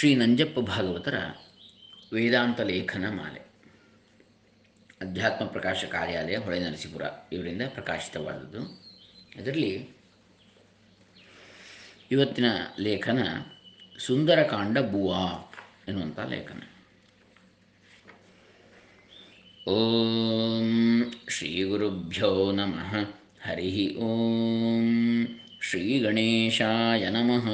ಶ್ರೀ ನಂಜಪ್ಪ ಭಾಗವತರ ವೇದಾಂತ ಲೇಖನ ಮಾಲೆ ಅಧ್ಯಾತ್ಮ ಪ್ರಕಾಶ ಕಾರ್ಯಾಲಯ ಹೊಳೆನರಸೀಪುರ ಇವರಿಂದ ಪ್ರಕಾಶಿತವಾದದ್ದು ಇದರಲ್ಲಿ ಇವತ್ತಿನ ಲೇಖನ ಸುಂದರಕಾಂಡ ಬುವಾ ಎನ್ನುವಂಥ ಲೇಖನ ಓಂ ಶ್ರೀ ಗುರುಭ್ಯೋ ನಮಃ ಹರಿ ಓಂ ಶ್ರೀ ಗಣೇಶಾಯ ನಮಃ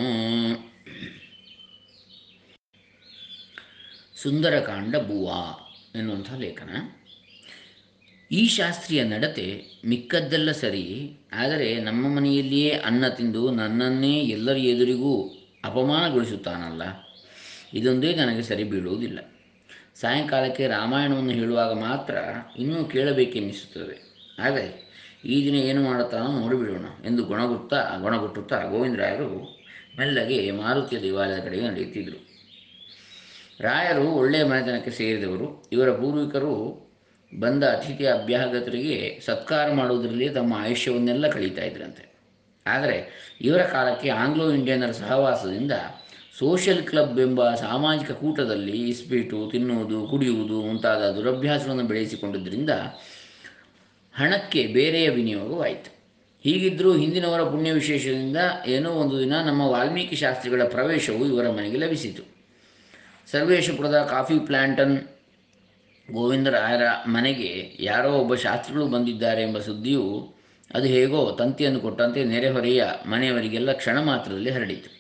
ಸುಂದರಕಾಂಡ ಬುವಾ ಎನ್ನುವಂಥ ಲೇಖನ ಈ ಶಾಸ್ತ್ರೀಯ ನಡತೆ ಮಿಕ್ಕದ್ದೆಲ್ಲ ಸರಿ ಆದರೆ ನಮ್ಮ ಮನೆಯಲ್ಲಿಯೇ ಅನ್ನ ತಿಂದು ನನ್ನನ್ನೇ ಎಲ್ಲರ ಎದುರಿಗೂ ಅಪಮಾನಗೊಳಿಸುತ್ತಾನಲ್ಲ ಇದೊಂದೇ ನನಗೆ ಸರಿ ಬೀಳುವುದಿಲ್ಲ ಸಾಯಂಕಾಲಕ್ಕೆ ರಾಮಾಯಣವನ್ನು ಹೇಳುವಾಗ ಮಾತ್ರ ಇನ್ನೂ ಕೇಳಬೇಕೆನ್ನಿಸುತ್ತದೆ ಆದರೆ ಈ ದಿನ ಏನು ಮಾಡುತ್ತಾನೋ ನೋಡಿಬಿಡೋಣ ಎಂದು ಗುಣಗುತ್ತಾ ಗುಣಗುಟ್ಟುತ್ತಾ ಗೋವಿಂದರಾಯರು ಮೆಲ್ಲಗೆ ಮಾರುತಿಯ ದೇವಾಲಯದ ಕಡೆಗೆ ನಡೆಯುತ್ತಿದ್ದರು ರಾಯರು ಒಳ್ಳೆಯ ಮನೆತನಕ್ಕೆ ಸೇರಿದವರು ಇವರ ಪೂರ್ವಿಕರು ಬಂದ ಅತಿಥಿ ಅಭ್ಯಾಗತರಿಗೆ ಸತ್ಕಾರ ಮಾಡುವುದರಲ್ಲಿ ತಮ್ಮ ಆಯುಷ್ಯವನ್ನೆಲ್ಲ ಕಳೀತಾ ಇದ್ರಂತೆ ಆದರೆ ಇವರ ಕಾಲಕ್ಕೆ ಆಂಗ್ಲೋ ಇಂಡಿಯನ್ನರ ಸಹವಾಸದಿಂದ ಸೋಷಿಯಲ್ ಕ್ಲಬ್ ಎಂಬ ಸಾಮಾಜಿಕ ಕೂಟದಲ್ಲಿ ಇಸ್ಪೀಟು ತಿನ್ನುವುದು ಕುಡಿಯುವುದು ಮುಂತಾದ ದುರಭ್ಯಾಸವನ್ನು ಬೆಳೆಸಿಕೊಂಡಿದ್ದರಿಂದ ಹಣಕ್ಕೆ ಬೇರೆಯ ವಿನಿಯೋಗವಾಯಿತು ಹೀಗಿದ್ದರೂ ಹಿಂದಿನವರ ಪುಣ್ಯ ವಿಶೇಷದಿಂದ ಏನೋ ಒಂದು ದಿನ ನಮ್ಮ ವಾಲ್ಮೀಕಿ ಶಾಸ್ತ್ರಿಗಳ ಪ್ರವೇಶವು ಇವರ ಮನೆಗೆ ಲಭಿಸಿತು ಸರ್ವೇಶಪುರದ ಕಾಫಿ ಪ್ಲ್ಯಾಂಟನ್ ಗೋವಿಂದರಾಯರ ಮನೆಗೆ ಯಾರೋ ಒಬ್ಬ ಶಾಸ್ತ್ರಿಗಳು ಬಂದಿದ್ದಾರೆ ಎಂಬ ಸುದ್ದಿಯು ಅದು ಹೇಗೋ ತಂತಿಯನ್ನು ಕೊಟ್ಟಂತೆ ನೆರೆಹೊರೆಯ ಮನೆಯವರಿಗೆಲ್ಲ ಕ್ಷಣ ಮಾತ್ರದಲ್ಲಿ ಹರಡಿತು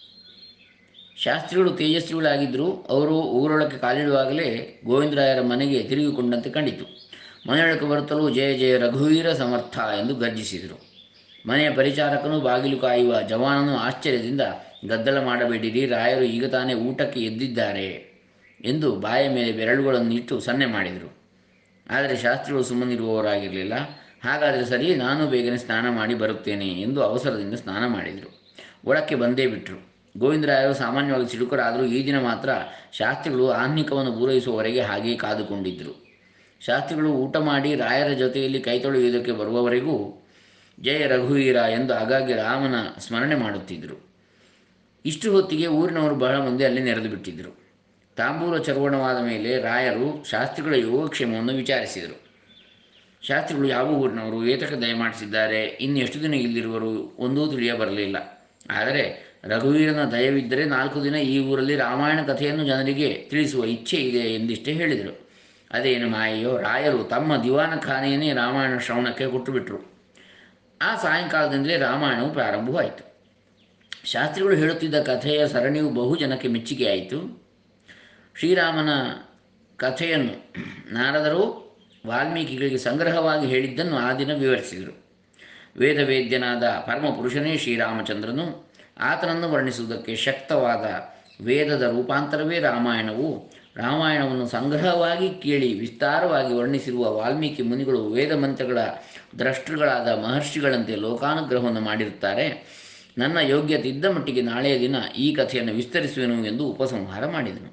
ಶಾಸ್ತ್ರಿಗಳು ತೇಜಸ್ವಿಗಳಾಗಿದ್ದರೂ ಅವರು ಊರೊಳಕ್ಕೆ ಕಾಲಿಡುವಾಗಲೇ ಗೋವಿಂದರಾಯರ ಮನೆಗೆ ತಿರುಗಿಕೊಂಡಂತೆ ಕಂಡಿತು ಮನೆಯೊಳಕ್ಕೆ ಬರುತ್ತಲೂ ಜಯ ಜಯ ರಘುವೀರ ಸಮರ್ಥ ಎಂದು ಗರ್ಜಿಸಿದರು ಮನೆಯ ಪರಿಚಾರಕನು ಬಾಗಿಲು ಕಾಯುವ ಜವಾನನು ಆಶ್ಚರ್ಯದಿಂದ ಗದ್ದಲ ಮಾಡಬೇಡಿರಿ ರಾಯರು ಈಗ ತಾನೇ ಊಟಕ್ಕೆ ಎದ್ದಿದ್ದಾರೆ ಎಂದು ಬಾಯ ಮೇಲೆ ಬೆರಳುಗಳನ್ನು ಇಟ್ಟು ಸನ್ನೆ ಮಾಡಿದರು ಆದರೆ ಶಾಸ್ತ್ರಿಗಳು ಸುಮ್ಮನಿರುವವರಾಗಿರಲಿಲ್ಲ ಹಾಗಾದರೆ ಸರಿ ನಾನು ಬೇಗನೆ ಸ್ನಾನ ಮಾಡಿ ಬರುತ್ತೇನೆ ಎಂದು ಅವಸರದಿಂದ ಸ್ನಾನ ಮಾಡಿದರು ಒಳಕ್ಕೆ ಬಂದೇ ಬಿಟ್ಟರು ಗೋವಿಂದರಾಯರು ಸಾಮಾನ್ಯವಾಗಿ ಸಿಡುಕರಾದರೂ ಈ ದಿನ ಮಾತ್ರ ಶಾಸ್ತ್ರಿಗಳು ಆಹ್ನಿಕವನ್ನು ಪೂರೈಸುವವರೆಗೆ ಹಾಗೆಯೇ ಕಾದುಕೊಂಡಿದ್ದರು ಶಾಸ್ತ್ರಿಗಳು ಊಟ ಮಾಡಿ ರಾಯರ ಜೊತೆಯಲ್ಲಿ ಕೈ ತೊಳೆಯುವುದಕ್ಕೆ ಬರುವವರೆಗೂ ಜಯ ರಘುವೀರ ಎಂದು ಆಗಾಗ್ಗೆ ರಾಮನ ಸ್ಮರಣೆ ಮಾಡುತ್ತಿದ್ದರು ಇಷ್ಟು ಹೊತ್ತಿಗೆ ಊರಿನವರು ಬಹಳ ಮಂದಿ ಅಲ್ಲಿ ನೆರೆದು ಬಿಟ್ಟಿದ್ದರು ತಾಂಬೂಲ ಚರ್ವಣವಾದ ಮೇಲೆ ರಾಯರು ಶಾಸ್ತ್ರಿಗಳ ಯೋಗಕ್ಷೇಮವನ್ನು ವಿಚಾರಿಸಿದರು ಶಾಸ್ತ್ರಿಗಳು ಯಾವ ಊರಿನವರು ಏತಕ್ಕೆ ದಯಮಾಡಿಸಿದ್ದಾರೆ ಇನ್ನು ಎಷ್ಟು ದಿನ ಇಲ್ಲಿರುವರು ಒಂದೂ ತಿಳಿಯ ಬರಲಿಲ್ಲ ಆದರೆ ರಘುವೀರನ ದಯವಿದ್ದರೆ ನಾಲ್ಕು ದಿನ ಈ ಊರಲ್ಲಿ ರಾಮಾಯಣ ಕಥೆಯನ್ನು ಜನರಿಗೆ ತಿಳಿಸುವ ಇಚ್ಛೆ ಇದೆ ಎಂದಿಷ್ಟೇ ಹೇಳಿದರು ಅದೇನು ಮಾಯೆಯೋ ರಾಯರು ತಮ್ಮ ದಿವಾನ ಖಾನೆಯನ್ನೇ ರಾಮಾಯಣ ಶ್ರವಣಕ್ಕೆ ಕೊಟ್ಟುಬಿಟ್ರು ಆ ಸಾಯಂಕಾಲದಿಂದಲೇ ರಾಮಾಯಣವು ಪ್ರಾರಂಭವಾಯಿತು ಶಾಸ್ತ್ರಿಗಳು ಹೇಳುತ್ತಿದ್ದ ಕಥೆಯ ಸರಣಿಯು ಬಹು ಜನಕ್ಕೆ ಮೆಚ್ಚುಗೆಯಾಯಿತು ಶ್ರೀರಾಮನ ಕಥೆಯನ್ನು ನಾರದರು ವಾಲ್ಮೀಕಿಗಳಿಗೆ ಸಂಗ್ರಹವಾಗಿ ಹೇಳಿದ್ದನ್ನು ಆ ದಿನ ವಿವರಿಸಿದರು ವೇದವೇದ್ಯನಾದ ಪರಮಪುರುಷನೇ ಶ್ರೀರಾಮಚಂದ್ರನು ಆತನನ್ನು ವರ್ಣಿಸುವುದಕ್ಕೆ ಶಕ್ತವಾದ ವೇದದ ರೂಪಾಂತರವೇ ರಾಮಾಯಣವು ರಾಮಾಯಣವನ್ನು ಸಂಗ್ರಹವಾಗಿ ಕೇಳಿ ವಿಸ್ತಾರವಾಗಿ ವರ್ಣಿಸಿರುವ ವಾಲ್ಮೀಕಿ ಮುನಿಗಳು ವೇದ ಮಂತ್ರಗಳ ದ್ರಷ್ಟೃಗಳಾದ ಮಹರ್ಷಿಗಳಂತೆ ಲೋಕಾನುಗ್ರಹವನ್ನು ಮಾಡಿರುತ್ತಾರೆ ನನ್ನ ಯೋಗ್ಯತೆ ಇದ್ದ ಮಟ್ಟಿಗೆ ನಾಳೆಯ ದಿನ ಈ ಕಥೆಯನ್ನು ವಿಸ್ತರಿಸುವೆನು ಎಂದು ಉಪಸಂಹಾರ ಮಾಡಿದನು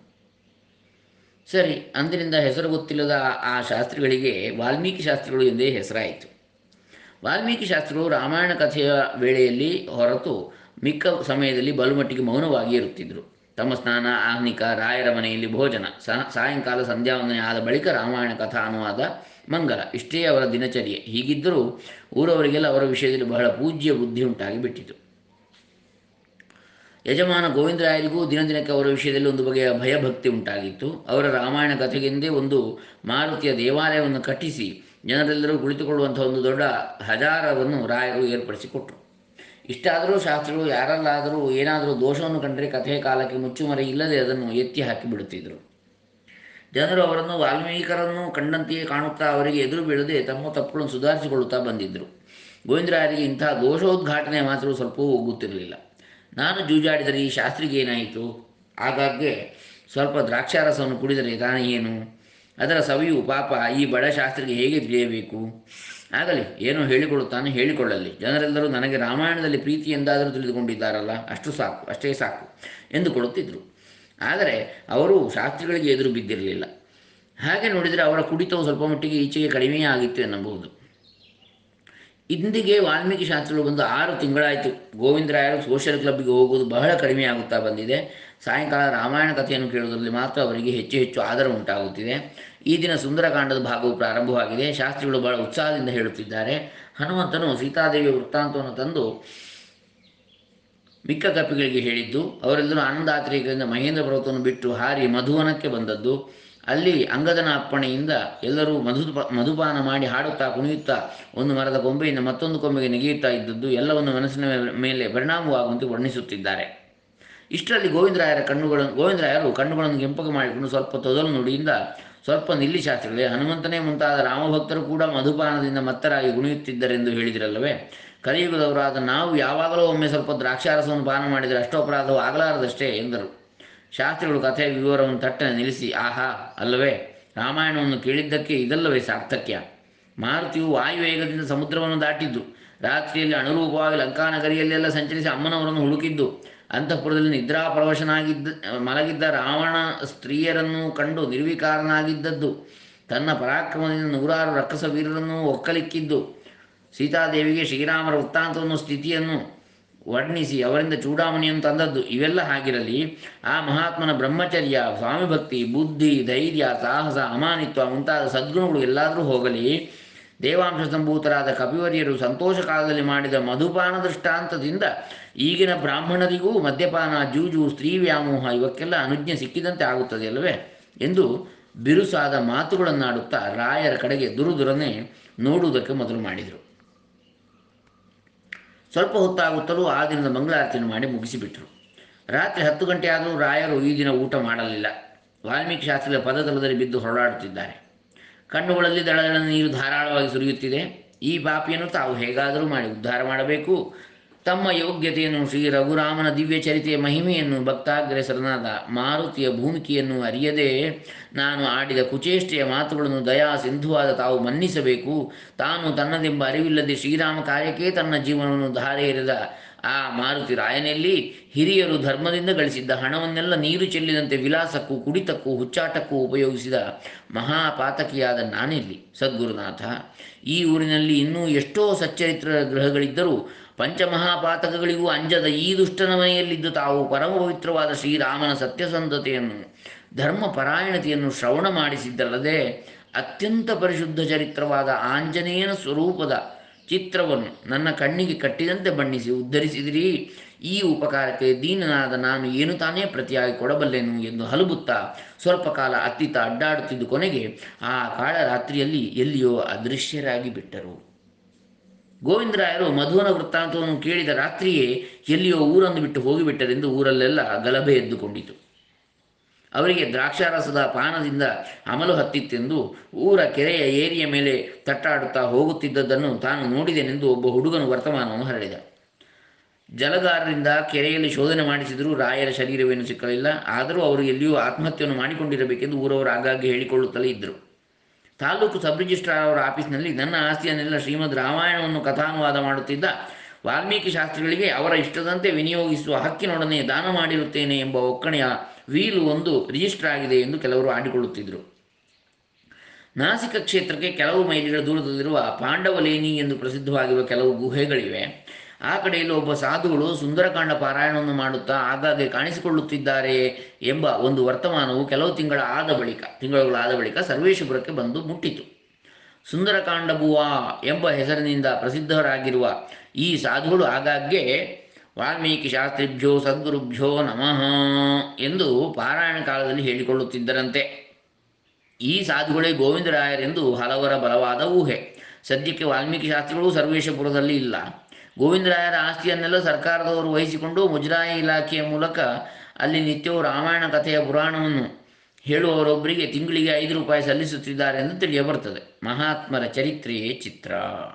ಸರಿ ಅಂದಿನಿಂದ ಹೆಸರು ಗೊತ್ತಿಲ್ಲದ ಆ ಶಾಸ್ತ್ರಿಗಳಿಗೆ ವಾಲ್ಮೀಕಿ ಶಾಸ್ತ್ರಿಗಳು ಎಂದೇ ಹೆಸರಾಯಿತು ವಾಲ್ಮೀಕಿ ಶಾಸ್ತ್ರಿಗಳು ರಾಮಾಯಣ ಕಥೆಯ ವೇಳೆಯಲ್ಲಿ ಹೊರತು ಮಿಕ್ಕ ಸಮಯದಲ್ಲಿ ಬಲುಮಟ್ಟಿಗೆ ಮೌನವಾಗಿ ಇರುತ್ತಿದ್ದರು ತಮ್ಮ ಸ್ನಾನ ಆಹ್ನಿಕ ರಾಯರ ಮನೆಯಲ್ಲಿ ಭೋಜನ ಸಾಯಂಕಾಲ ಸಂಧ್ಯಾವಂದನೆ ಆದ ಬಳಿಕ ರಾಮಾಯಣ ಕಥಾ ಅನುವಾದ ಮಂಗಲ ಇಷ್ಟೇ ಅವರ ದಿನಚರ್ಯೆ ಹೀಗಿದ್ದರೂ ಊರವರಿಗೆಲ್ಲ ಅವರ ವಿಷಯದಲ್ಲಿ ಬಹಳ ಪೂಜ್ಯ ಬುದ್ಧಿ ಉಂಟಾಗಿ ಬಿಟ್ಟಿತು ಯಜಮಾನ ಗೋವಿಂದರಾಯರಿಗೂ ದಿನ ದಿನಕ್ಕೆ ಅವರ ವಿಷಯದಲ್ಲಿ ಒಂದು ಬಗೆಯ ಭಯಭಕ್ತಿ ಉಂಟಾಗಿತ್ತು ಅವರ ರಾಮಾಯಣ ಕಥೆಗೆಂದೇ ಒಂದು ಮಾರುತಿಯ ದೇವಾಲಯವನ್ನು ಕಟ್ಟಿಸಿ ಜನರೆಲ್ಲರೂ ಕುಳಿತುಕೊಳ್ಳುವಂಥ ಒಂದು ದೊಡ್ಡ ಹಜಾರವನ್ನು ರಾಯರು ಏರ್ಪಡಿಸಿಕೊಟ್ರು ಇಷ್ಟಾದರೂ ಶಾಸ್ತ್ರಿಗಳು ಯಾರಲ್ಲಾದರೂ ಏನಾದರೂ ದೋಷವನ್ನು ಕಂಡರೆ ಕಥೆಯ ಕಾಲಕ್ಕೆ ಮುಚ್ಚುಮರೆ ಇಲ್ಲದೆ ಅದನ್ನು ಎತ್ತಿ ಹಾಕಿಬಿಡುತ್ತಿದ್ದರು ಜನರು ಅವರನ್ನು ವಾಲ್ಮೀಕರನ್ನು ಕಂಡಂತೆಯೇ ಕಾಣುತ್ತಾ ಅವರಿಗೆ ಎದುರು ಬೀಳದೆ ತಮ್ಮ ತಪ್ಪುಗಳನ್ನು ಸುಧಾರಿಸಿಕೊಳ್ಳುತ್ತಾ ಬಂದಿದ್ದರು ಗೋವಿಂದರಾಯರಿಗೆ ಇಂತಹ ದೋಷೋದ್ಘಾಟನೆ ಮಾತ್ರ ಸ್ವಲ್ಪವೂ ಒಗ್ಗುತ್ತಿರಲಿಲ್ಲ ನಾನು ಜೂಜಾಡಿದರೆ ಈ ಶಾಸ್ತ್ರಿಗೆ ಏನಾಯಿತು ಆಗಾಗ್ಗೆ ಸ್ವಲ್ಪ ದ್ರಾಕ್ಷಾರಸವನ್ನು ಕುಡಿದರೆ ತಾನೇ ಏನು ಅದರ ಸವಿಯು ಪಾಪ ಈ ಬಡ ಶಾಸ್ತ್ರಿಗೆ ಹೇಗೆ ತಿಳಿಯಬೇಕು ಆಗಲಿ ಏನೋ ಹೇಳಿಕೊಳ್ಳುತ್ತಾನೆ ಹೇಳಿಕೊಳ್ಳಲಿ ಜನರೆಲ್ಲರೂ ನನಗೆ ರಾಮಾಯಣದಲ್ಲಿ ಪ್ರೀತಿ ಎಂದಾದರೂ ತಿಳಿದುಕೊಂಡಿದ್ದಾರಲ್ಲ ಅಷ್ಟು ಸಾಕು ಅಷ್ಟೇ ಸಾಕು ಎಂದುಕೊಳ್ಳುತ್ತಿದ್ದರು ಆದರೆ ಅವರು ಶಾಸ್ತ್ರಿಗಳಿಗೆ ಎದುರು ಬಿದ್ದಿರಲಿಲ್ಲ ಹಾಗೆ ನೋಡಿದರೆ ಅವರ ಕುಡಿತವು ಸ್ವಲ್ಪ ಮಟ್ಟಿಗೆ ಈಚೆಗೆ ಕಡಿಮೆಯೇ ಆಗಿತ್ತು ಎನ್ನಬಹುದು ಇಂದಿಗೆ ವಾಲ್ಮೀಕಿ ಶಾಸ್ತ್ರಗಳು ಬಂದು ಆರು ತಿಂಗಳಾಯಿತು ಗೋವಿಂದರಾಯರು ಸೋಷಿಯಲ್ ಕ್ಲಬ್ಗೆ ಹೋಗುವುದು ಬಹಳ ಕಡಿಮೆ ಆಗುತ್ತಾ ಬಂದಿದೆ ಸಾಯಂಕಾಲ ರಾಮಾಯಣ ಕಥೆಯನ್ನು ಕೇಳುವುದರಲ್ಲಿ ಮಾತ್ರ ಅವರಿಗೆ ಹೆಚ್ಚು ಹೆಚ್ಚು ಆದರ ಉಂಟಾಗುತ್ತಿದೆ ಈ ದಿನ ಸುಂದರಕಾಂಡದ ಭಾಗವು ಪ್ರಾರಂಭವಾಗಿದೆ ಶಾಸ್ತ್ರಿಗಳು ಬಹಳ ಉತ್ಸಾಹದಿಂದ ಹೇಳುತ್ತಿದ್ದಾರೆ ಹನುಮಂತನು ಸೀತಾದೇವಿಯ ವೃತ್ತಾಂತವನ್ನು ತಂದು ಮಿಕ್ಕ ಕಪಿಗಳಿಗೆ ಹೇಳಿದ್ದು ಅವರೆಲ್ಲರೂ ಆನಂದಾತಿರೇಕದಿಂದ ಮಹೇಂದ್ರ ಪರ್ವತವನ್ನು ಬಿಟ್ಟು ಹಾರಿ ಮಧುವನಕ್ಕೆ ಬಂದದ್ದು ಅಲ್ಲಿ ಅಂಗದನ ಅಪ್ಪಣೆಯಿಂದ ಎಲ್ಲರೂ ಮಧು ಮಧುಪಾನ ಮಾಡಿ ಹಾಡುತ್ತಾ ಕುಣಿಯುತ್ತಾ ಒಂದು ಮರದ ಕೊಂಬೆಯಿಂದ ಮತ್ತೊಂದು ಕೊಂಬೆಗೆ ನೆಗೆಯುತ್ತಾ ಇದ್ದದ್ದು ಎಲ್ಲವನ್ನು ಮನಸ್ಸಿನ ಮೇಲೆ ಪರಿಣಾಮವಾಗುವಂತೆ ವರ್ಣಿಸುತ್ತಿದ್ದಾರೆ ಇಷ್ಟರಲ್ಲಿ ಗೋವಿಂದರಾಯರ ಕಣ್ಣುಗಳನ್ನು ಗೋವಿಂದರಾಯರು ಕಣ್ಣುಗಳನ್ನು ಕೆಂಪಗೆ ಮಾಡಿಕೊಂಡು ಸ್ವಲ್ಪ ತೊದಲು ನುಡಿಯಿಂದ ಸ್ವಲ್ಪ ನಿಲ್ಲಿ ಶಾಸ್ತ್ರಗಳೇ ಹನುಮಂತನೇ ಮುಂತಾದ ರಾಮಭಕ್ತರು ಕೂಡ ಮಧುಪಾನದಿಂದ ಮತ್ತರಾಗಿ ಗುಣಿಯುತ್ತಿದ್ದರೆಂದು ಹೇಳಿದಿರಲ್ಲವೇ ಕಲಿಯುಗದವರಾದ ನಾವು ಯಾವಾಗಲೂ ಒಮ್ಮೆ ಸ್ವಲ್ಪ ದ್ರಾಕ್ಷಾರಸವನ್ನು ಪಾನ ಮಾಡಿದರೆ ಅಷ್ಟು ಅಪರಾಧವು ಆಗಲಾರದಷ್ಟೇ ಎಂದರು ಶಾಸ್ತ್ರಿಗಳು ಕಥೆಯ ವಿವರವನ್ನು ತಟ್ಟನೆ ನಿಲ್ಲಿಸಿ ಆಹಾ ಅಲ್ಲವೇ ರಾಮಾಯಣವನ್ನು ಕೇಳಿದ್ದಕ್ಕೆ ಇದಲ್ಲವೇ ಸಾರ್ಥಕ್ಯ ಮಾರುತಿಯು ವಾಯುವೇಗದಿಂದ ಸಮುದ್ರವನ್ನು ದಾಟಿದ್ದು ರಾತ್ರಿಯಲ್ಲಿ ಅನುರೂಪವಾಗಿ ಲಂಕಾನಗರಿಯಲ್ಲೆಲ್ಲ ಸಂಚರಿಸಿ ಅಮ್ಮನವರನ್ನು ಹುಡುಕಿದ್ದು ಅಂತಃಪುರದಲ್ಲಿ ನಿದ್ರಾಪರವಶನಾಗಿದ್ದ ಮಲಗಿದ್ದ ರಾವಣ ಸ್ತ್ರೀಯರನ್ನು ಕಂಡು ನಿರ್ವಿಕಾರನಾಗಿದ್ದದ್ದು ತನ್ನ ಪರಾಕ್ರಮದಿಂದ ನೂರಾರು ರಕ್ಕಸ ವೀರರನ್ನು ಒಕ್ಕಲಿಕ್ಕಿದ್ದು ಸೀತಾದೇವಿಗೆ ಶ್ರೀರಾಮರ ವೃತ್ತಾಂತವನ್ನು ಸ್ಥಿತಿಯನ್ನು ವರ್ಣಿಸಿ ಅವರಿಂದ ಚೂಡಾಮಣಿಯನ್ನು ತಂದದ್ದು ಇವೆಲ್ಲ ಹಾಗಿರಲಿ ಆ ಮಹಾತ್ಮನ ಬ್ರಹ್ಮಚರ್ಯ ಸ್ವಾಮಿ ಭಕ್ತಿ ಬುದ್ಧಿ ಧೈರ್ಯ ಸಾಹಸ ಅಮಾನಿತ್ವ ಮುಂತಾದ ಸದ್ಗುಣಗಳು ಎಲ್ಲಾದರೂ ಹೋಗಲಿ ದೇವಾಂಶ ಸಂಭೂತರಾದ ಕಪಿವರ್ಯರು ಸಂತೋಷ ಕಾಲದಲ್ಲಿ ಮಾಡಿದ ಮಧುಪಾನ ದೃಷ್ಟಾಂತದಿಂದ ಈಗಿನ ಬ್ರಾಹ್ಮಣರಿಗೂ ಮದ್ಯಪಾನ ಜೂಜು ಸ್ತ್ರೀ ವ್ಯಾಮೋಹ ಇವಕ್ಕೆಲ್ಲ ಅನುಜ್ಞೆ ಸಿಕ್ಕಿದಂತೆ ಆಗುತ್ತದೆ ಅಲ್ಲವೇ ಎಂದು ಬಿರುಸಾದ ಮಾತುಗಳನ್ನಾಡುತ್ತಾ ರಾಯರ ಕಡೆಗೆ ದುರುದುರನೆ ನೋಡುವುದಕ್ಕೆ ಮೊದಲು ಮಾಡಿದರು ಸ್ವಲ್ಪ ಹೊತ್ತಾಗುತ್ತಲೂ ಆ ದಿನದ ಮಂಗಳಾರತಿಯನ್ನು ಮಾಡಿ ಮುಗಿಸಿಬಿಟ್ರು ರಾತ್ರಿ ಹತ್ತು ಗಂಟೆ ಆದರೂ ರಾಯರು ಈ ದಿನ ಊಟ ಮಾಡಲಿಲ್ಲ ವಾಲ್ಮೀಕಿ ಶಾಸ್ತ್ರದ ಪದತಲದಲ್ಲಿ ಬಿದ್ದು ಹೊರಡಾಡುತ್ತಿದ್ದಾರೆ ಕಣ್ಣುಗಳಲ್ಲಿ ದಳದಳ ನೀರು ಧಾರಾಳವಾಗಿ ಸುರಿಯುತ್ತಿದೆ ಈ ಪಾಪಿಯನ್ನು ತಾವು ಹೇಗಾದರೂ ಮಾಡಿ ಉದ್ಧಾರ ಮಾಡಬೇಕು ತಮ್ಮ ಯೋಗ್ಯತೆಯನ್ನು ಶ್ರೀ ರಘುರಾಮನ ದಿವ್ಯ ಚರಿತೆಯ ಮಹಿಮೆಯನ್ನು ಭಕ್ತಾಗ್ರೇಸರನಾದ ಮಾರುತಿಯ ಭೂಮಿಕೆಯನ್ನು ಅರಿಯದೆ ನಾನು ಆಡಿದ ಕುಚೇಷ್ಟೆಯ ಮಾತುಗಳನ್ನು ದಯಾ ಸಿಂಧುವಾದ ತಾವು ಮನ್ನಿಸಬೇಕು ತಾನು ತನ್ನದೆಂಬ ಅರಿವಿಲ್ಲದೆ ಶ್ರೀರಾಮ ಕಾರ್ಯಕ್ಕೆ ತನ್ನ ಜೀವನವನ್ನು ಧಾರೆ ಎರೆದ ಆ ಮಾರುತಿ ರಾಯನಲ್ಲಿ ಹಿರಿಯರು ಧರ್ಮದಿಂದ ಗಳಿಸಿದ್ದ ಹಣವನ್ನೆಲ್ಲ ನೀರು ಚೆಲ್ಲಿದಂತೆ ವಿಲಾಸಕ್ಕೂ ಕುಡಿತಕ್ಕೂ ಹುಚ್ಚಾಟಕ್ಕೂ ಉಪಯೋಗಿಸಿದ ಮಹಾಪಾತಕಿಯಾದ ನಾನೆಲ್ಲಿ ಸದ್ಗುರುನಾಥ ಈ ಊರಿನಲ್ಲಿ ಇನ್ನೂ ಎಷ್ಟೋ ಸಚ್ಚರಿತ್ರ ಗೃಹಗಳಿದ್ದರೂ ಪಂಚಮಹಾಪಾತಕಗಳಿಗೂ ಅಂಜದ ಈ ದುಷ್ಟನ ಮನೆಯಲ್ಲಿದ್ದು ತಾವು ಪರಮ ಪವಿತ್ರವಾದ ಶ್ರೀರಾಮನ ಸತ್ಯಸಂಧತೆಯನ್ನು ಧರ್ಮಪರಾಯಣತೆಯನ್ನು ಶ್ರವಣ ಮಾಡಿಸಿದ್ದಲ್ಲದೆ ಅತ್ಯಂತ ಪರಿಶುದ್ಧ ಚರಿತ್ರವಾದ ಆಂಜನೇಯನ ಸ್ವರೂಪದ ಚಿತ್ರವನ್ನು ನನ್ನ ಕಣ್ಣಿಗೆ ಕಟ್ಟಿದಂತೆ ಬಣ್ಣಿಸಿ ಉದ್ಧರಿಸಿದಿರಿ ಈ ಉಪಕಾರಕ್ಕೆ ದೀನನಾದ ನಾನು ಏನು ತಾನೇ ಪ್ರತಿಯಾಗಿ ಕೊಡಬಲ್ಲೆನು ಎಂದು ಹಲಬುತ್ತಾ ಸ್ವಲ್ಪ ಕಾಲ ಅತ್ತಿತ್ತ ಅಡ್ಡಾಡುತ್ತಿದ್ದು ಕೊನೆಗೆ ಆ ಕಾಳ ರಾತ್ರಿಯಲ್ಲಿ ಎಲ್ಲಿಯೋ ಅದೃಶ್ಯರಾಗಿ ಬಿಟ್ಟರು ಗೋವಿಂದರಾಯರು ಮಧುವನ ವೃತ್ತಾಂತವನ್ನು ಕೇಳಿದ ರಾತ್ರಿಯೇ ಎಲ್ಲಿಯೋ ಊರನ್ನು ಬಿಟ್ಟು ಹೋಗಿಬಿಟ್ಟರೆಂದು ಊರಲ್ಲೆಲ್ಲ ಗಲಭೆ ಎದ್ದುಕೊಂಡಿತು ಅವರಿಗೆ ದ್ರಾಕ್ಷಾರಸದ ಪಾನದಿಂದ ಅಮಲು ಹತ್ತಿತ್ತೆಂದು ಊರ ಕೆರೆಯ ಏರಿಯ ಮೇಲೆ ತಟ್ಟಾಡುತ್ತಾ ಹೋಗುತ್ತಿದ್ದದ್ದನ್ನು ತಾನು ನೋಡಿದೆನೆಂದು ಒಬ್ಬ ಹುಡುಗನು ವರ್ತಮಾನವನ್ನು ಹರಡಿದ ಜಲಗಾರರಿಂದ ಕೆರೆಯಲ್ಲಿ ಶೋಧನೆ ಮಾಡಿಸಿದರೂ ರಾಯರ ಶರೀರವೇನು ಸಿಕ್ಕಲಿಲ್ಲ ಆದರೂ ಅವರು ಎಲ್ಲಿಯೂ ಆತ್ಮಹತ್ಯೆಯನ್ನು ಮಾಡಿಕೊಂಡಿರಬೇಕೆಂದು ಊರವರು ಆಗಾಗ್ಗೆ ಹೇಳಿಕೊಳ್ಳುತ್ತಲೇ ಇದ್ದರು ತಾಲೂಕು ಸಬ್ ರಿಜಿಸ್ಟ್ರಾರ್ ಅವರ ಆಫೀಸ್ನಲ್ಲಿ ನನ್ನ ಆಸ್ತಿಯನ್ನೆಲ್ಲ ಶ್ರೀಮದ್ ರಾಮಾಯಣವನ್ನು ಕಥಾನುವಾದ ಮಾಡುತ್ತಿದ್ದ ವಾಲ್ಮೀಕಿ ಶಾಸ್ತ್ರಿಗಳಿಗೆ ಅವರ ಇಷ್ಟದಂತೆ ವಿನಿಯೋಗಿಸುವ ಹಕ್ಕಿನೊಡನೆ ದಾನ ಮಾಡಿರುತ್ತೇನೆ ಎಂಬ ಒಕ್ಕಣೆಯ ವೀಲು ಒಂದು ರಿಜಿಸ್ಟರ್ ಆಗಿದೆ ಎಂದು ಕೆಲವರು ಆಡಿಕೊಳ್ಳುತ್ತಿದ್ದರು ನಾಸಿಕ ಕ್ಷೇತ್ರಕ್ಕೆ ಕೆಲವು ಮೈಲಿಗಳ ದೂರದಲ್ಲಿರುವ ಪಾಂಡವಲೇನಿ ಎಂದು ಪ್ರಸಿದ್ಧವಾಗಿರುವ ಕೆಲವು ಗುಹೆಗಳಿವೆ ಆ ಕಡೆಯಲ್ಲಿ ಒಬ್ಬ ಸಾಧುಗಳು ಸುಂದರಕಾಂಡ ಪಾರಾಯಣವನ್ನು ಮಾಡುತ್ತಾ ಆಗಾಗ್ಗೆ ಕಾಣಿಸಿಕೊಳ್ಳುತ್ತಿದ್ದಾರೆ ಎಂಬ ಒಂದು ವರ್ತಮಾನವು ಕೆಲವು ತಿಂಗಳ ಆದ ಬಳಿಕ ತಿಂಗಳುಗಳಾದ ಬಳಿಕ ಸರ್ವೇಶ್ವರಕ್ಕೆ ಬಂದು ಮುಟ್ಟಿತು ಸುಂದರಕಾಂಡ ಬುವಾ ಎಂಬ ಹೆಸರಿನಿಂದ ಪ್ರಸಿದ್ಧರಾಗಿರುವ ಈ ಸಾಧುಗಳು ಆಗಾಗ್ಗೆ ವಾಲ್ಮೀಕಿ ಶಾಸ್ತ್ರಿಭ್ಯೋ ಸದ್ಗುರುಭ್ಯೋ ನಮಃ ಎಂದು ಪಾರಾಯಣ ಕಾಲದಲ್ಲಿ ಹೇಳಿಕೊಳ್ಳುತ್ತಿದ್ದರಂತೆ ಈ ಸಾಧುಗಳೇ ಗೋವಿಂದರಾಯರೆಂದು ಹಲವರ ಬಲವಾದ ಊಹೆ ಸದ್ಯಕ್ಕೆ ವಾಲ್ಮೀಕಿ ಶಾಸ್ತ್ರಿಗಳು ಸರ್ವೇಶಪುರದಲ್ಲಿ ಇಲ್ಲ ಗೋವಿಂದರಾಯರ ಆಸ್ತಿಯನ್ನೆಲ್ಲ ಸರ್ಕಾರದವರು ವಹಿಸಿಕೊಂಡು ಮುಜರಾಯಿ ಇಲಾಖೆಯ ಮೂಲಕ ಅಲ್ಲಿ ನಿತ್ಯವೂ ರಾಮಾಯಣ ಕಥೆಯ ಪುರಾಣವನ್ನು ಹೇಳುವವರೊಬ್ಬರಿಗೆ ತಿಂಗಳಿಗೆ ಐದು ರೂಪಾಯಿ ಸಲ್ಲಿಸುತ್ತಿದ್ದಾರೆ ಎಂದು ತಿಳಿಯ ಬರ್ತದೆ ಮಹಾತ್ಮರ ಚರಿತ್ರೆಯೇ ಚಿತ್ರ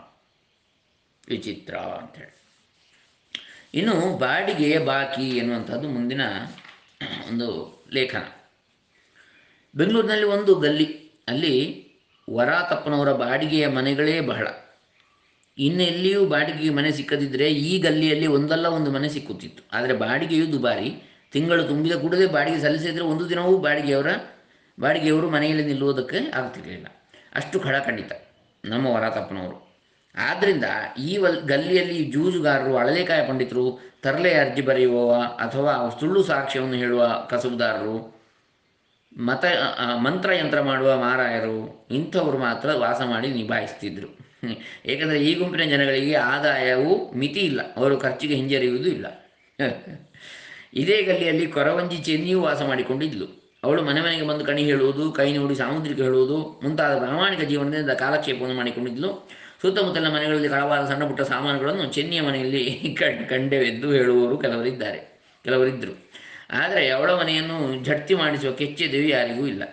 ವಿಚಿತ್ರ ಅಂತೇಳಿ ಇನ್ನು ಬಾಡಿಗೆಯ ಬಾಕಿ ಎನ್ನುವಂಥದ್ದು ಮುಂದಿನ ಒಂದು ಲೇಖನ ಬೆಂಗಳೂರಿನಲ್ಲಿ ಒಂದು ಗಲ್ಲಿ ಅಲ್ಲಿ ವರಾತಪ್ಪನವರ ಬಾಡಿಗೆಯ ಮನೆಗಳೇ ಬಹಳ ಇನ್ನೆಲ್ಲಿಯೂ ಬಾಡಿಗೆಗೆ ಮನೆ ಸಿಕ್ಕದಿದ್ದರೆ ಈ ಗಲ್ಲಿಯಲ್ಲಿ ಒಂದಲ್ಲ ಒಂದು ಮನೆ ಸಿಕ್ಕುತ್ತಿತ್ತು ಆದರೆ ಬಾಡಿಗೆಯು ದುಬಾರಿ ತಿಂಗಳು ತುಂಬಿದ ಕೂಡಲೇ ಬಾಡಿಗೆ ಸಲ್ಲಿಸಿದರೆ ಒಂದು ದಿನವೂ ಬಾಡಿಗೆಯವರ ಬಾಡಿಗೆಯವರು ಮನೆಯಲ್ಲಿ ನಿಲ್ಲುವುದಕ್ಕೆ ಆಗ್ತಿರಲಿಲ್ಲ ಅಷ್ಟು ಖಡಖಂಡಿತ ನಮ್ಮ ವರಾತಪ್ಪನವರು ಆದ್ದರಿಂದ ಈ ವಲ್ ಗಲ್ಲಿಯಲ್ಲಿ ಜೂಜುಗಾರರು ಅಳಲೆಕಾಯ ಪಂಡಿತರು ತರಲೆ ಅರ್ಜಿ ಬರೆಯುವವ ಅಥವಾ ಸುಳ್ಳು ಸಾಕ್ಷ್ಯವನ್ನು ಹೇಳುವ ಕಸುಬುದಾರರು ಮತ ಆ, ಮಂತ್ರಯಂತ್ರ ಮಾಡುವ ಮಾರಾಯರು ಇಂಥವರು ಮಾತ್ರ ವಾಸ ಮಾಡಿ ನಿಭಾಯಿಸ್ತಿದ್ರು ಏಕೆಂದರೆ ಈ ಗುಂಪಿನ ಜನಗಳಿಗೆ ಆದಾಯವು ಮಿತಿ ಇಲ್ಲ ಅವರು ಖರ್ಚಿಗೆ ಹಿಂಜರಿಯುವುದೂ ಇಲ್ಲ ಇದೇ ಗಲ್ಲಿಯಲ್ಲಿ ಕೊರವಂಜಿ ಚೆನ್ನಿಯೂ ವಾಸ ಮಾಡಿಕೊಂಡಿದ್ಲು ಅವಳು ಮನೆ ಮನೆಗೆ ಬಂದು ಕಣಿ ಹೇಳುವುದು ಕೈ ನೋಡಿ ಸಾಮುದ್ರಿಕ ಹೇಳುವುದು ಮುಂತಾದ ಪ್ರಾಮಾಣಿಕ ಜೀವನದಿಂದ ಕಾಲಕ್ಷೇಪವನ್ನು ಮಾಡಿಕೊಂಡಿದ್ಲು ಸುತ್ತಮುತ್ತಲಿನ ಮನೆಗಳಲ್ಲಿ ಕಳವಾದ ಸಣ್ಣ ಪುಟ್ಟ ಸಾಮಾನುಗಳನ್ನು ಚೆನ್ನಿಯ ಮನೆಯಲ್ಲಿ ಕಂಡ್ ಕಂಡೆವೆದ್ದು ಹೇಳುವವರು ಕೆಲವರಿದ್ದಾರೆ ಕೆಲವರಿದ್ದರು ಆದರೆ ಅವಳ ಮನೆಯನ್ನು ಜಡ್ತಿ ಮಾಡಿಸುವ ಕೆಚ್ಚೆದೆಯು ಯಾರಿಗೂ ಇಲ್ಲ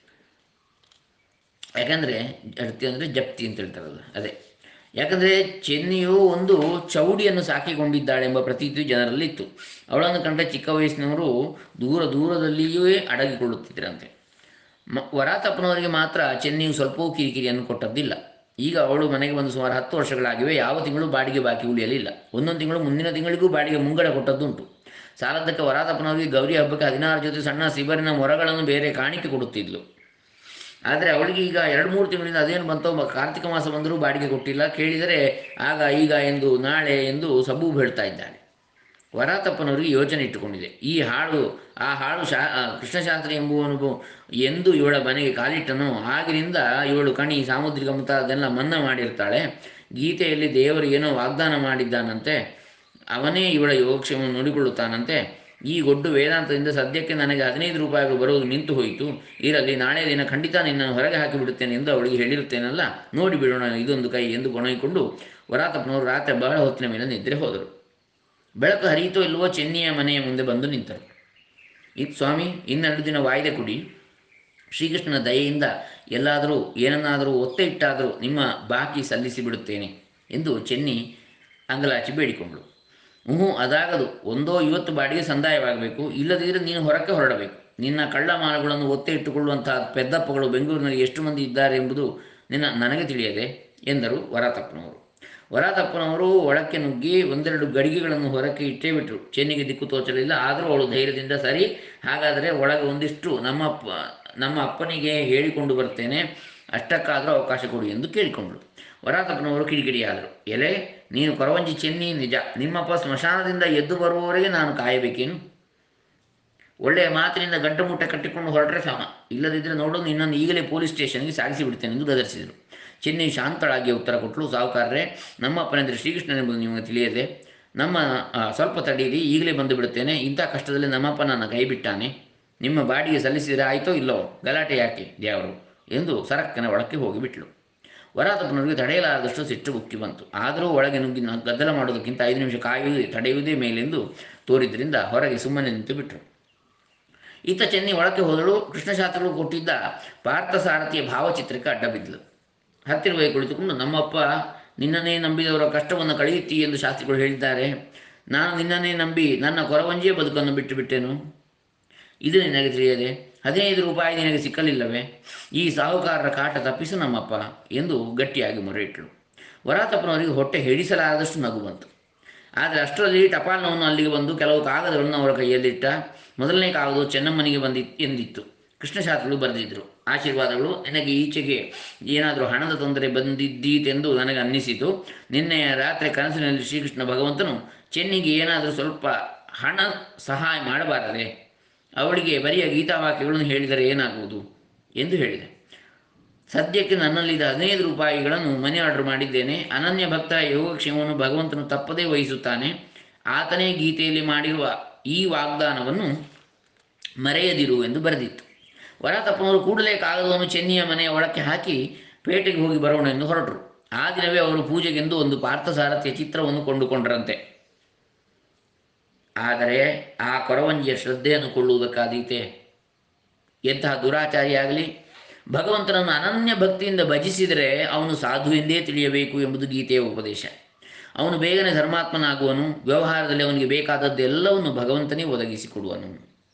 ಯಾಕಂದರೆ ಜಡ್ತಿ ಅಂದರೆ ಜಪ್ತಿ ಅಂತ ಹೇಳ್ತಾರಲ್ಲ ಅದೇ ಯಾಕಂದರೆ ಚೆನ್ನಿಯು ಒಂದು ಚೌಡಿಯನ್ನು ಸಾಕಿಕೊಂಡಿದ್ದಾಳೆಂಬ ಪ್ರತೀತಿ ಜನರಲ್ಲಿತ್ತು ಅವಳನ್ನು ಕಂಡ ಚಿಕ್ಕ ವಯಸ್ಸಿನವರು ದೂರ ದೂರದಲ್ಲಿಯೂ ಅಡಗಿಕೊಳ್ಳುತ್ತಿದ್ದರಂತೆ ಮ ವರಾತಪ್ಪನವರಿಗೆ ಮಾತ್ರ ಚೆನ್ನಿಯು ಸ್ವಲ್ಪವೂ ಕಿರಿಕಿರಿಯನ್ನು ಕೊಟ್ಟದ್ದಿಲ್ಲ ಈಗ ಅವಳು ಮನೆಗೆ ಬಂದು ಸುಮಾರು ಹತ್ತು ವರ್ಷಗಳಾಗಿವೆ ಯಾವ ತಿಂಗಳು ಬಾಡಿಗೆ ಬಾಕಿ ಉಳಿಯಲಿಲ್ಲ ಒಂದೊಂದು ತಿಂಗಳು ಮುಂದಿನ ತಿಂಗಳಿಗೂ ಬಾಡಿಗೆ ಮುಂಗಡ ಕೊಟ್ಟದ್ದುಂಟು ಸಾಲದ್ದಕ್ಕೆ ವರಾತಪ್ಪನವರಿಗೆ ಗೌರಿ ಹಬ್ಬಕ್ಕೆ ಹದಿನಾರು ಜೊತೆ ಸಣ್ಣ ಸಿಬರಿನ ಮೊರಗಳನ್ನು ಬೇರೆ ಕಾಣಿಕೆ ಕೊಡುತ್ತಿದ್ಲು ಆದರೆ ಅವಳಿಗೆ ಈಗ ಎರಡು ಮೂರು ತಿಂಗಳಿಂದ ಅದೇನು ಬಂತೋ ಮ- ಕಾರ್ತಿಕ ಮಾಸ ಬಂದರೂ ಬಾಡಿಗೆ ಕೊಟ್ಟಿಲ್ಲ ಕೇಳಿದರೆ ಆಗ ಈಗ ಎಂದು ನಾಳೆ ಎಂದು ಸಬೂಬು ಹೇಳ್ತಾ ಇದ್ದಾಳೆ ವರಾತಪ್ಪನವರಿಗೆ ಯೋಚನೆ ಇಟ್ಟುಕೊಂಡಿದೆ ಈ ಹಾಳು ಆ ಹಾಳು ಶಾ ಆ ಕೃಷ್ಣಶಾಸ್ತ್ರಿ ಎಂಬುವನು ಬ- ಎಂದು ಇವಳ ಮನೆಗೆ ಕಾಲಿಟ್ಟನು ಆಗಿನಿಂದ ಇವಳು ಕಣಿ ಸಾಮುದ್ರಿಕ ಮುಂತಾದೆಲ್ಲ ಮನ್ನಾ ಮಾಡಿರ್ತಾಳೆ ಗೀತೆಯಲ್ಲಿ ದೇವರು ಏನೋ ವಾಗ್ದಾನ ಮಾಡಿದ್ದಾನಂತೆ ಅವನೇ ಇವಳ ಯೋಗಕ್ಷೇಮವನ್ನು ನೋಡಿಕೊಳ್ಳುತ್ತಾನಂತೆ ಈ ಗೊಡ್ಡು ವೇದಾಂತದಿಂದ ಸದ್ಯಕ್ಕೆ ನನಗೆ ಹದಿನೈದು ರೂಪಾಯಿಗಳು ಬರುವುದು ನಿಂತು ಹೋಯಿತು ಇರಲಿ ನಾಳೆ ದಿನ ಖಂಡಿತ ನಿನ್ನನ್ನು ಹೊರಗೆ ಹಾಕಿಬಿಡುತ್ತೇನೆ ಎಂದು ಅವಳಿಗೆ ಹೇಳಿರುತ್ತೇನಲ್ಲ ನೋಡಿ ಬಿಡೋಣ ಇದೊಂದು ಕೈ ಎಂದು ಗೊಣಗಿಕೊಂಡು ವರಾತಪ್ಪನವರು ರಾತ್ರಿ ಬಹಳ ಹೊತ್ತಿನ ಮೇಲೆ ನಿದ್ರೆ ಹೋದರು ಬೆಳಕು ಹರಿಯಿತೋ ಇಲ್ಲವೋ ಚೆನ್ನಿಯ ಮನೆಯ ಮುಂದೆ ಬಂದು ನಿಂತರು ಇದು ಸ್ವಾಮಿ ಇನ್ನೆರಡು ದಿನ ವಾಯ್ದೆ ಕೊಡಿ ಶ್ರೀಕೃಷ್ಣನ ದಯೆಯಿಂದ ಎಲ್ಲಾದರೂ ಏನನ್ನಾದರೂ ಒತ್ತೆ ಇಟ್ಟಾದರೂ ನಿಮ್ಮ ಬಾಕಿ ಸಲ್ಲಿಸಿ ಬಿಡುತ್ತೇನೆ ಎಂದು ಚೆನ್ನಿ ಅಂಗಲಾಚಿ ಬೇಡಿಕೊಂಡಳು ಹ್ಞೂ ಅದಾಗದು ಒಂದೋ ಇವತ್ತು ಬಾಡಿಗೆ ಸಂದಾಯವಾಗಬೇಕು ಇಲ್ಲದಿದ್ದರೆ ನೀನು ಹೊರಕ್ಕೆ ಹೊರಡಬೇಕು ನಿನ್ನ ಕಳ್ಳ ಮಾಲುಗಳನ್ನು ಒತ್ತೆ ಇಟ್ಟುಕೊಳ್ಳುವಂತಹ ಪೆದ್ದಪ್ಪಗಳು ಬೆಂಗಳೂರಿನಲ್ಲಿ ಎಷ್ಟು ಮಂದಿ ಇದ್ದಾರೆ ಎಂಬುದು ನಿನ್ನ ನನಗೆ ತಿಳಿಯದೆ ಎಂದರು ವರಾತಪ್ಪನವರು ವರಾತಪ್ಪನವರು ಒಳಕ್ಕೆ ನುಗ್ಗಿ ಒಂದೆರಡು ಗಡಿಗೆಗಳನ್ನು ಹೊರಕ್ಕೆ ಇಟ್ಟೇ ಬಿಟ್ಟರು ಚೆನ್ನಿಗೆ ದಿಕ್ಕು ತೋಚಲಿಲ್ಲ ಆದರೂ ಅವಳು ಧೈರ್ಯದಿಂದ ಸರಿ ಹಾಗಾದರೆ ಒಳಗೆ ಒಂದಿಷ್ಟು ನಮ್ಮ ಅಪ್ಪ ನಮ್ಮ ಅಪ್ಪನಿಗೆ ಹೇಳಿಕೊಂಡು ಬರ್ತೇನೆ ಅಷ್ಟಕ್ಕಾದರೂ ಅವಕಾಶ ಕೊಡಿ ಎಂದು ಕೇಳಿಕೊಂಡಳು ವರಾತಪ್ಪನವರು ಕಿಡಿಕಿಡಿಯಾದರು ಎಲೆ ನೀನು ಕೊರವಂಜಿ ಚೆನ್ನಿ ನಿಜ ನಿಮ್ಮಪ್ಪ ಸ್ಮಶಾನದಿಂದ ಎದ್ದು ಬರುವವರೆಗೆ ನಾನು ಕಾಯಬೇಕೇನು ಒಳ್ಳೆಯ ಮಾತಿನಿಂದ ಗಂಟು ಮುಟ್ಟೆ ಕಟ್ಟಿಕೊಂಡು ಹೊರಟ್ರೆ ಸಮ ಇಲ್ಲದಿದ್ದರೆ ನೋಡೋದು ನಿನ್ನನ್ನು ಈಗಲೇ ಪೊಲೀಸ್ ಸ್ಟೇಷನ್ಗೆ ಸಾಗಿಸಿ ಬಿಡ್ತೇನೆ ಎಂದು ಗದರಿಸಿದರು ಚೆನ್ನಿ ಶಾಂತಳಾಗಿ ಉತ್ತರ ಕೊಟ್ಟಳು ಸಾಹುಕಾರರೇ ನಮ್ಮಪ್ಪನೆಂದರೆ ಶ್ರೀಕೃಷ್ಣನೆಂಬುದು ನಿಮಗೆ ತಿಳಿಯದೆ ನಮ್ಮ ಆ, ಸ್ವಲ್ಪ ತಡೀರಿ ಈಗಲೇ ಬಂದು ಬಿಡುತ್ತೇನೆ ಇಂಥ ಕಷ್ಟದಲ್ಲಿ ನಮ್ಮಪ್ಪ ನನ್ನ ಕೈ ಬಿಟ್ಟಾನೆ ನಿಮ್ಮ ಬಾಡಿಗೆ ಸಲ್ಲಿಸಿದರೆ ಆಯಿತೋ ಇಲ್ಲವೋ ಗಲಾಟೆ ಯಾಕೆ ದ್ಯಾವರು ಎಂದು ಸರಕ್ಕನ ಒಳಕ್ಕೆ ಹೋಗಿಬಿಟ್ಲು ವರಾತಪ್ಪನವರಿಗೆ ತಡೆಯಲಾರದಷ್ಟು ಸಿಟ್ಟು ಉಕ್ಕಿ ಬಂತು ಆದರೂ ಒಳಗೆ ನುಗ್ಗಿ ನ- ಗದ್ದಲ ಮಾಡೋದಕ್ಕಿಂತ ಐದು ನಿಮಿಷ ಕಾಯುವುದೇ ತಡೆಯುವುದೇ ಮೇಲೆಂದು ತೋರಿದ್ರಿಂದ ಹೊರಗೆ ಸುಮ್ಮನೆ ನಿಂತು ಬಿಟ್ಟರು ಈತ ಚೆನ್ನಿ ಒಳಕ್ಕೆ ಹೋದಳು ಕೃಷ್ಣಶಾಸ್ತ್ರಿಗಳು ಕೊಟ್ಟಿದ್ದ ಪಾರ್ಥಸಾರಥಿಯ ಭಾವಚಿತ್ರಕ್ಕೆ ಅಡ್ಡ ಬಿದ್ದಳು ಹತ್ತಿರ ಹೋಗಿ ಕುಳಿತುಕೊಂಡು ನಮ್ಮಪ್ಪ ನಿನ್ನನ್ನೇ ನಂಬಿದವರ ಕಷ್ಟವನ್ನು ಕಳೆಯುತ್ತಿ ಎಂದು ಶಾಸ್ತ್ರಿಗಳು ಹೇಳಿದ್ದಾರೆ ನಾನು ನಿನ್ನನ್ನೇ ನಂಬಿ ನನ್ನ ಕೊರವಂಜಿಯ ಬದುಕನ್ನು ಬಿಟ್ಟು ಬಿಟ್ಟೆನು ಇದು ನಿನಗೆ ತಿಳಿಯದೆ ಹದಿನೈದು ರೂಪಾಯಿ ನಿನಗೆ ಸಿಕ್ಕಲಿಲ್ಲವೇ ಈ ಸಾಹುಕಾರರ ಕಾಟ ತಪ್ಪಿಸು ನಮ್ಮಪ್ಪ ಎಂದು ಗಟ್ಟಿಯಾಗಿ ಮೊರೆ ಇಟ್ಟಳು ವರಾತಪ್ಪನವರಿಗೆ ಹೊಟ್ಟೆ ಹಿಡಿಸಲಾರದಷ್ಟು ನಗು ಬಂತು ಆದರೆ ಅಷ್ಟರಲ್ಲಿ ಟಪಾಲ್ನವನು ಅಲ್ಲಿಗೆ ಬಂದು ಕೆಲವು ಕಾಗದಗಳನ್ನು ಅವರ ಕೈಯಲ್ಲಿಟ್ಟ ಮೊದಲನೇ ಕಾಗದ ಚೆನ್ನಮ್ಮನಿಗೆ ಬಂದಿತ್ತು ಎಂದಿತ್ತು ಕೃಷ್ಣಶಾಸ್ತ್ರಿಗಳು ಬರೆದಿದ್ದರು ಆಶೀರ್ವಾದಗಳು ನಿನಗೆ ಈಚೆಗೆ ಏನಾದರೂ ಹಣದ ತೊಂದರೆ ಬಂದಿದ್ದೀತೆಂದು ನನಗೆ ಅನ್ನಿಸಿತು ನಿನ್ನೆಯ ರಾತ್ರಿ ಕನಸಿನಲ್ಲಿ ಶ್ರೀಕೃಷ್ಣ ಭಗವಂತನು ಚೆನ್ನಿಗೆ ಏನಾದರೂ ಸ್ವಲ್ಪ ಹಣ ಸಹಾಯ ಮಾಡಬಾರದೆ ಅವಳಿಗೆ ಬರಿಯ ಗೀತಾವಾಕ್ಯಗಳನ್ನು ಹೇಳಿದರೆ ಏನಾಗುವುದು ಎಂದು ಹೇಳಿದೆ ಸದ್ಯಕ್ಕೆ ನನ್ನಲ್ಲಿದ್ದ ಹದಿನೈದು ರೂಪಾಯಿಗಳನ್ನು ಮನಿ ಆರ್ಡರ್ ಮಾಡಿದ್ದೇನೆ ಅನನ್ಯ ಭಕ್ತರ ಯೋಗಕ್ಷೇಮವನ್ನು ಭಗವಂತನು ತಪ್ಪದೇ ವಹಿಸುತ್ತಾನೆ ಆತನೇ ಗೀತೆಯಲ್ಲಿ ಮಾಡಿರುವ ಈ ವಾಗ್ದಾನವನ್ನು ಮರೆಯದಿರು ಎಂದು ಬರೆದಿತ್ತು ವರತಪ್ಪನವರು ಕೂಡಲೇ ಕಾಗದವನ್ನು ಚೆನ್ನಿಯ ಮನೆಯ ಒಳಕ್ಕೆ ಹಾಕಿ ಪೇಟೆಗೆ ಹೋಗಿ ಬರೋಣ ಎಂದು ಹೊರಟರು ಆ ದಿನವೇ ಅವರು ಪೂಜೆಗೆಂದು ಒಂದು ಪಾರ್ಥಸಾರಥಿಯ ಚಿತ್ರವನ್ನು ಕೊಂಡುಕೊಂಡರಂತೆ ಆದರೆ ಆ ಕೊರವಂಜಿಯ ಶ್ರದ್ಧೆಯನ್ನು ಕೊಳ್ಳುವುದಕ್ಕಾದೀತೆ ಎಂತಹ ದುರಾಚಾರಿಯಾಗಲಿ ಭಗವಂತನನ್ನು ಅನನ್ಯ ಭಕ್ತಿಯಿಂದ ಭಜಿಸಿದರೆ ಅವನು ಸಾಧು ಎಂದೇ ತಿಳಿಯಬೇಕು ಎಂಬುದು ಗೀತೆಯ ಉಪದೇಶ ಅವನು ಬೇಗನೆ ಧರ್ಮಾತ್ಮನಾಗುವನು ವ್ಯವಹಾರದಲ್ಲಿ ಅವನಿಗೆ ಬೇಕಾದದ್ದೆಲ್ಲವನ್ನು ಭಗವಂತನೇ ಒದಗಿಸಿಕೊಡುವನು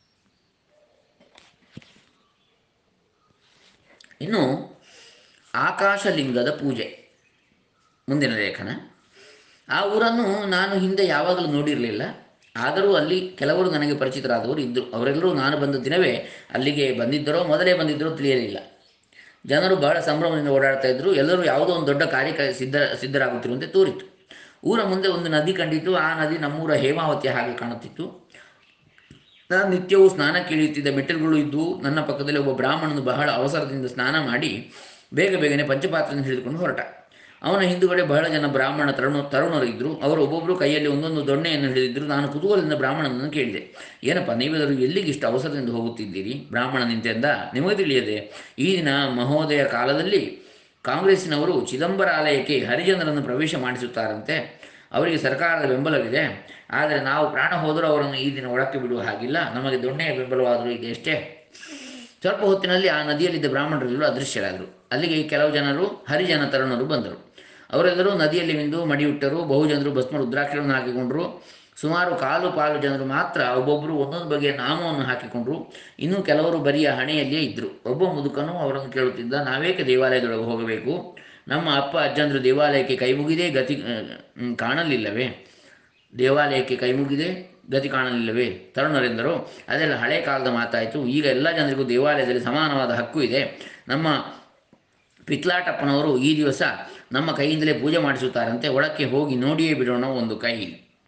ಇನ್ನು ಆಕಾಶಲಿಂಗದ ಪೂಜೆ ಮುಂದಿನ ಲೇಖನ ಆ ಊರನ್ನು ನಾನು ಹಿಂದೆ ಯಾವಾಗಲೂ ನೋಡಿರಲಿಲ್ಲ ಆದರೂ ಅಲ್ಲಿ ಕೆಲವರು ನನಗೆ ಪರಿಚಿತರಾದವರು ಇದ್ದರು ಅವರೆಲ್ಲರೂ ನಾನು ಬಂದ ದಿನವೇ ಅಲ್ಲಿಗೆ ಬಂದಿದ್ದರೋ ಮೊದಲೇ ಬಂದಿದ್ದರೋ ತಿಳಿಯಲಿಲ್ಲ ಜನರು ಬಹಳ ಸಂಭ್ರಮದಿಂದ ಓಡಾಡ್ತಾ ಇದ್ದರು ಎಲ್ಲರೂ ಯಾವುದೋ ಒಂದು ದೊಡ್ಡ ಕಾರ್ಯಕ್ಕೆ ಸಿದ್ಧ ಸಿದ್ಧರಾಗುತ್ತಿರುವಂತೆ ತೋರಿತು ಊರ ಮುಂದೆ ಒಂದು ನದಿ ಕಂಡಿತು ಆ ನದಿ ನಮ್ಮೂರ ಹೇಮಾವತಿಯ ಹಾಗೆ ಕಾಣುತ್ತಿತ್ತು ನಾನು ನಿತ್ಯವೂ ಸ್ನಾನಕ್ಕೆ ಇಳಿಯುತ್ತಿದ್ದ ಮೆಟ್ಟಿಲುಗಳು ಇದ್ದು ನನ್ನ ಪಕ್ಕದಲ್ಲಿ ಒಬ್ಬ ಬ್ರಾಹ್ಮಣನು ಬಹಳ ಅವಸರದಿಂದ ಸ್ನಾನ ಮಾಡಿ ಬೇಗ ಬೇಗನೆ ಪಂಚಪಾತ್ರೆಯನ್ನು ಹಿಡಿದುಕೊಂಡು ಹೊರಟ ಅವನ ಹಿಂದುಗಡೆ ಬಹಳ ಜನ ಬ್ರಾಹ್ಮಣ ತರುಣ ತರುಣರು ಇದ್ದರು ಅವರು ಒಬ್ಬೊಬ್ಬರು ಕೈಯಲ್ಲಿ ಒಂದೊಂದು ದೊಣ್ಣೆಯನ್ನು ಹಿಡಿದಿದ್ದರು ನಾನು ಕುತೂಹಲದಿಂದ ಬ್ರಾಹ್ಮಣನನ್ನು ಕೇಳಿದೆ ಏನಪ್ಪ ನೀವೆಲ್ಲರೂ ಎಲ್ಲಿಗೆ ಇಷ್ಟು ಅವಸರದಿಂದ ಹೋಗುತ್ತಿದ್ದೀರಿ ಬ್ರಾಹ್ಮಣ ನಿಂತೆಂದ ನಿಮಗೆ ತಿಳಿಯದೆ ಈ ದಿನ ಮಹೋದಯ ಕಾಲದಲ್ಲಿ ಕಾಂಗ್ರೆಸ್ಸಿನವರು ಚಿದಂಬರಾಲಯಕ್ಕೆ ಹರಿಜನರನ್ನು ಪ್ರವೇಶ ಮಾಡಿಸುತ್ತಾರಂತೆ ಅವರಿಗೆ ಸರ್ಕಾರದ ಬೆಂಬಲವಿದೆ ಆದರೆ ನಾವು ಪ್ರಾಣ ಹೋದರೂ ಅವರನ್ನು ಈ ದಿನ ಒಳಕ್ಕೆ ಬಿಡುವ ಹಾಗಿಲ್ಲ ನಮಗೆ ದೊಣ್ಣೆಯ ಬೆಂಬಲವಾದರೂ ಇದೆ ಅಷ್ಟೇ ಸ್ವಲ್ಪ ಹೊತ್ತಿನಲ್ಲಿ ಆ ನದಿಯಲ್ಲಿದ್ದ ಬ್ರಾಹ್ಮಣರೆಲ್ಲರೂ ಅದೃಶ್ಯರಾದರು ಅಲ್ಲಿಗೆ ಕೆಲವು ಜನರು ಹರಿಜನ ತರುಣರು ಬಂದರು ಅವರೆಲ್ಲರೂ ನದಿಯಲ್ಲಿ ಮಿಂದು ಮಡಿಯುಟ್ಟರು ಬಹುಜನರು ಭಸ್ಮ ರುದ್ರಾಕ್ಷರನ್ನು ಹಾಕಿಕೊಂಡರು ಸುಮಾರು ಕಾಲು ಪಾಲು ಜನರು ಮಾತ್ರ ಒಬ್ಬೊಬ್ಬರು ಒಂದೊಂದು ಬಗೆಯ ನಾಮವನ್ನು ಹಾಕಿಕೊಂಡ್ರು ಇನ್ನು ಕೆಲವರು ಬರಿಯ ಹಣೆಯಲ್ಲಿಯೇ ಇದ್ದರು ಒಬ್ಬ ಮುದುಕನು ಅವರನ್ನು ಕೇಳುತ್ತಿದ್ದ ನಾವೇಕೆ ದೇವಾಲಯದೊಳಗೆ ಹೋಗಬೇಕು ನಮ್ಮ ಅಪ್ಪ ಅಜ್ಜಂದರು ದೇವಾಲಯಕ್ಕೆ ಕೈ ಮುಗಿದೇ ಗತಿ ಆ, ಮ್, ಕಾಣಲಿಲ್ಲವೇ ದೇವಾಲಯಕ್ಕೆ ಕೈ ಮುಗಿದೆ ಗತಿ ಕಾಣಲಿಲ್ಲವೇ ತರುಣರೆಂದರು ಅದೆಲ್ಲ ಹಳೆ ಕಾಲದ ಮಾತಾಯಿತು ಈಗ ಎಲ್ಲ ಜನರಿಗೂ ದೇವಾಲಯದಲ್ಲಿ ಸಮಾನವಾದ ಹಕ್ಕು ಇದೆ ನಮ್ಮ ಪಿತ್ಲಾಟಪ್ಪನವರು ಈ ದಿವಸ ನಮ್ಮ ಕೈಯಿಂದಲೇ ಪೂಜೆ ಮಾಡಿಸುತ್ತಾರಂತೆ ಒಳಕ್ಕೆ ಹೋಗಿ ನೋಡಿಯೇ ಬಿಡೋಣ ಒಂದು ಕೈ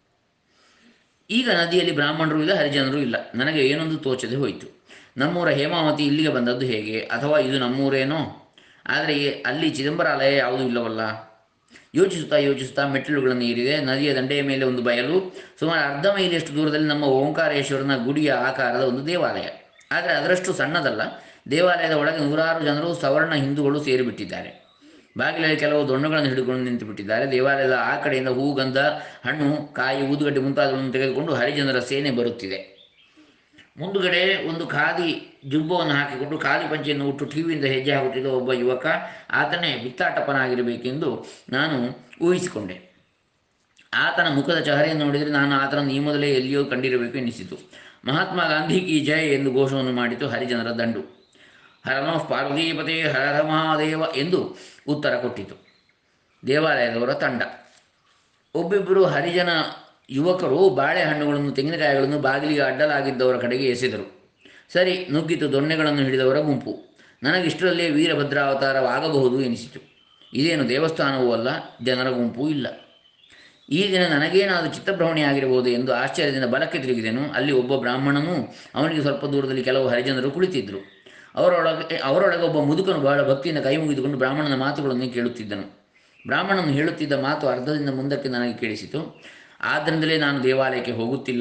ಈಗ ನದಿಯಲ್ಲಿ ಬ್ರಾಹ್ಮಣರು ಇಲ್ಲ ಹರಿಜನರು ಇಲ್ಲ ನನಗೆ ಏನೊಂದು ತೋಚದೆ ಹೋಯಿತು ನಮ್ಮೂರ ಹೇಮಾವತಿ ಇಲ್ಲಿಗೆ ಬಂದದ್ದು ಹೇಗೆ ಅಥವಾ ಇದು ನಮ್ಮೂರೇನೋ ಆದರೆ ಈ- ಅಲ್ಲಿ ಚಿದಂಬರಾಲಯ ಯಾವುದೂ ಇಲ್ಲವಲ್ಲ ಯೋಚಿಸುತ್ತಾ ಯೋಚಿಸುತ್ತಾ ಮೆಟ್ಟಿಲುಗಳನ್ನು ಏರಿದೆ ನದಿಯ ದಂಡೆಯ ಮೇಲೆ ಒಂದು ಬಯಲು ಸುಮಾರು ಅರ್ಧ ಮೈಲಿಯಷ್ಟು ದೂರದಲ್ಲಿ ನಮ್ಮ ಓಂಕಾರೇಶ್ವರನ ಗುಡಿಯ ಆಕಾರದ ಒಂದು ದೇವಾಲಯ ಆದರೆ ಅದರಷ್ಟು ಸಣ್ಣದಲ್ಲ ದೇವಾಲಯದ ಒಳಗೆ ನೂರಾರು ಜನರು ಸವರ್ಣ ಹಿಂದೂಗಳು ಸೇರಿಬಿಟ್ಟಿದ್ದಾರೆ ಬಾಗಿಲಲ್ಲಿ ಕೆಲವು ದೊಣ್ಣಗಳನ್ನು ಹಿಡಿದುಕೊಂಡು ನಿಂತು ಬಿಟ್ಟಿದ್ದಾರೆ ದೇವಾಲಯದ ಆ ಕಡೆಯಿಂದ ಹೂ ಗಂಧ ಹಣ್ಣು ಕಾಯಿ ಊದುಗಡ್ಡೆ ಮುಂತಾದವನ್ನು ತೆಗೆದುಕೊಂಡು ಹರಿಜನರ ಸೇನೆ ಬರುತ್ತಿದೆ ಮುಂದುಗಡೆ ಒಂದು ಖಾದಿ ಜುಬ್ಬವನ್ನು ಹಾಕಿಕೊಂಡು ಖಾದಿ ಪಂಚೆಯನ್ನು ಉಟ್ಟು ಟಿವಿಯಿಂದ ಹೆಜ್ಜೆ ಹಾಕುತ್ತಿದ್ದ ಒಬ್ಬ ಯುವಕ ಆತನೇ ಬಿತ್ತಾಟಪ್ಪನಾಗಿರಬೇಕೆಂದು ನಾನು ಊಹಿಸಿಕೊಂಡೆ ಆತನ ಮುಖದ ಚಹರೆಯನ್ನು ನೋಡಿದರೆ ನಾನು ಆತನನ್ನು ಈ ಮೊದಲೇ ಎಲ್ಲಿಯೋ ಕಂಡಿರಬೇಕು ಎನಿಸಿತು ಮಹಾತ್ಮ ಗಾಂಧಿ ಕಿ ಜಯ ಎಂದು ಘೋಷವನ್ನು ಮಾಡಿತು ಹರಿಜನರ ದಂಡು ಹರನೋಃ ಪಾರ್ವತೀಪತೆ ಹರ ಹರ ಮಹಾದೇವ ಎಂದು ಉತ್ತರ ಕೊಟ್ಟಿತು ದೇವಾಲಯದವರ ತಂಡ ಒಬ್ಬಿಬ್ಬರು ಹರಿಜನ ಯುವಕರು ಬಾಳೆಹಣ್ಣುಗಳನ್ನು ತೆಂಗಿನಕಾಯಿಗಳನ್ನು ಬಾಗಿಲಿಗೆ ಅಡ್ಡಲಾಗಿದ್ದವರ ಕಡೆಗೆ ಎಸೆದರು ಸರಿ ನುಗ್ಗಿತು ದೊಣ್ಣೆಗಳನ್ನು ಹಿಡಿದವರ ಗುಂಪು ನನಗಿಷ್ಟರಲ್ಲೇ ವೀರಭದ್ರಾವತಾರವಾಗಬಹುದು ಎನಿಸಿತು ಇದೇನು ದೇವಸ್ಥಾನವೂ ಅಲ್ಲ ಜನರ ಗುಂಪೂ ಇಲ್ಲ ಈ ದಿನ ನನಗೇನಾದರೂ ಚಿತ್ತಭ್ರಮಣೆ ಆಗಿರಬಹುದು ಎಂದು ಆಶ್ಚರ್ಯದಿಂದ ಬಲಕ್ಕೆ ತಿರುಗಿದೆನು ಅಲ್ಲಿ ಒಬ್ಬ ಬ್ರಾಹ್ಮಣನೂ ಅವನಿಗೆ ಸ್ವಲ್ಪ ದೂರದಲ್ಲಿ ಕೆಲವು ಹರಿಜನರು ಕುಳಿತಿದ್ದರು ಅವರೊಳಗೆ ಅವರೊಳಗೆ ಒಬ್ಬ ಮುದುಕನು ಬಹಳ ಭಕ್ತಿಯಿಂದ ಕೈ ಮುಗಿದುಕೊಂಡು ಬ್ರಾಹ್ಮಣನ ಮಾತುಗಳನ್ನು ಕೇಳುತ್ತಿದ್ದನು ಬ್ರಾಹ್ಮಣನು ಹೇಳುತ್ತಿದ್ದ ಮಾತು ಅರ್ಧದಿಂದ ಮುಂದಕ್ಕೆ ನನಗೆ ಕೇಳಿಸಿತು ಆದ್ದರಿಂದಲೇ ನಾನು ದೇವಾಲಯಕ್ಕೆ ಹೋಗುತ್ತಿಲ್ಲ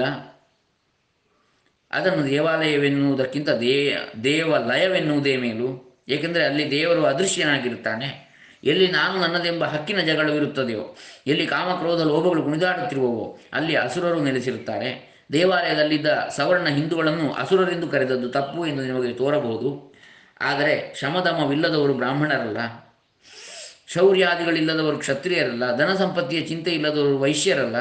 ಅದನ್ನು ದೇವಾಲಯವೆನ್ನುವುದಕ್ಕಿಂತ ದೇ ದೇವಾಲಯವೆನ್ನುವುದೇ ಮೇಲು ಏಕೆಂದರೆ ಅಲ್ಲಿ ದೇವರು ಅದೃಶ್ಯನಾಗಿರುತ್ತಾನೆ ಎಲ್ಲಿ ನಾನು ನನ್ನದೆಂಬ ಹಕ್ಕಿನ ಜಗಳವಿರುತ್ತದೆಯೋ ಎಲ್ಲಿ ಕಾಮಕ್ರೋಧ ಲೋಭಗಳು ಕುಣಿದಾಡುತ್ತಿರುವವೋ ಅಲ್ಲಿ ಅಸುರರು ನೆಲೆಸಿರುತ್ತಾರೆ ದೇವಾಲಯದಲ್ಲಿದ್ದ ಸವರ್ಣ ಹಿಂದೂಗಳನ್ನು ಅಸುರರೆಂದು ಕರೆದದ್ದು ತಪ್ಪು ಎಂದು ನಿಮಗೆ ತೋರಬಹುದು ಆದರೆ ಶಮದಮವಿಲ್ಲದವರು ಬ್ರಾಹ್ಮಣರಲ್ಲ ಶೌರ್ಯಾದಿಗಳಿಲ್ಲದವರು ಕ್ಷತ್ರಿಯರಲ್ಲ ಧನ ಸಂಪತ್ತಿಯ ಚಿಂತೆ ಇಲ್ಲದವರು ವೈಶ್ಯರಲ್ಲ